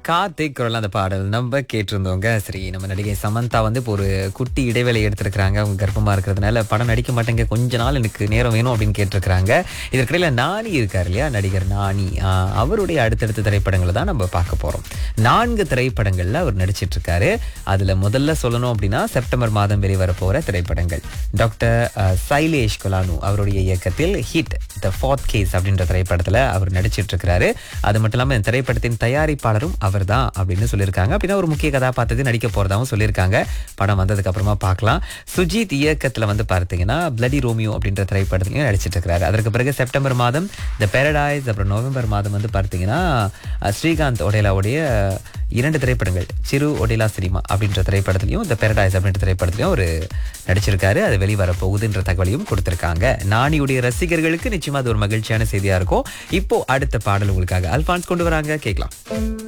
கார்த்திக் குரல் அந்த பாடல் நம்ம கேட்டிருந்தோங்க சரி நம்ம நடிகை சமந்தா வந்து இப்போ ஒரு குட்டி இடைவேளை எடுத்திருக்கிறாங்க அவங்க கர்ப்பமா இருக்கிறதுனால படம் நடிக்க மாட்டேங்க கொஞ்ச நாள் எனக்கு நேரம் வேணும் அப்படின்னு கேட்டிருக்கிறாங்க இதற்கிடையில நானி இருக்கார் இல்லையா நடிகர் நானி ஆஹ், அவருடைய அடுத்தடுத்த திரைப்படங்களை தான் நம்ம பார்க்க போறோம் நான்கு திரைப்படங்கள்ல அவர் நடிச்சிட்டு இருக்காரு அதுல முதல்ல சொல்லணும் அப்படின்னா செப்டம்பர் மாதம் வெளிவர போற திரைப்படங்கள் டாக்டர் அஹ், சைலேஷ் கொலானு அவருடைய இயக்கத்தில் ஹிட் த ஃபோர்த் கேஸ் அப்படின்ற திரைப்படத்துல அவர் நடிச்சிட்டு இருக்கிறாரு அது மட்டும் இல்லாம இந்த திரைப்படத்தின் தயாரிப்பாளரும் அவர்தான் அப்படின்னு சொல்லியிருக்காங்க அப்படின்னா ஒரு முக்கிய கதாபாத்திரத்தை நடிக்க போறதாவும் சொல்லியிருக்காங்க படம் வந்ததுக்கு அப்புறமா பார்க்கலாம் சுஜித் இயக்கத்துல வந்து பார்த்தீங்கன்னா பிளடி ரோமியோ அப்படின்ற திரைப்படத்திலையும் நடிச்சிட்டு இருக்கிறாரு அதற்கு பிறகு செப்டம்பர் மாதம் த பேரடைஸ் அப்புறம் நவம்பர் மாதம் வந்து பார்த்தீங்கன்னா அஹ், ஸ்ரீகாந்த் ஒடேலாவுடைய இரண்டு திரைப்படங்கள் சிறு ஒடேலா சினிமா அப்படின்ற திரைப்படத்திலையும் த பேரடைஸ் அப்படின்ற திரைப்படத்திலையும் ஒரு நடிச்சிருக்காரு அது வெளிவர போகுதுன்ற தகவலையும் கொடுத்திருக்காங்க நானியுடைய ரசிகர்களுக்கு நிச்சயமா அது ஒரு மகிழ்ச்சியான செய்தியா இருக்கும் இப்போ அடுத்த பாடல் உங்களுக்காக அல்பான்ஸ் கொண்டு வராங்க கேட்கலாம்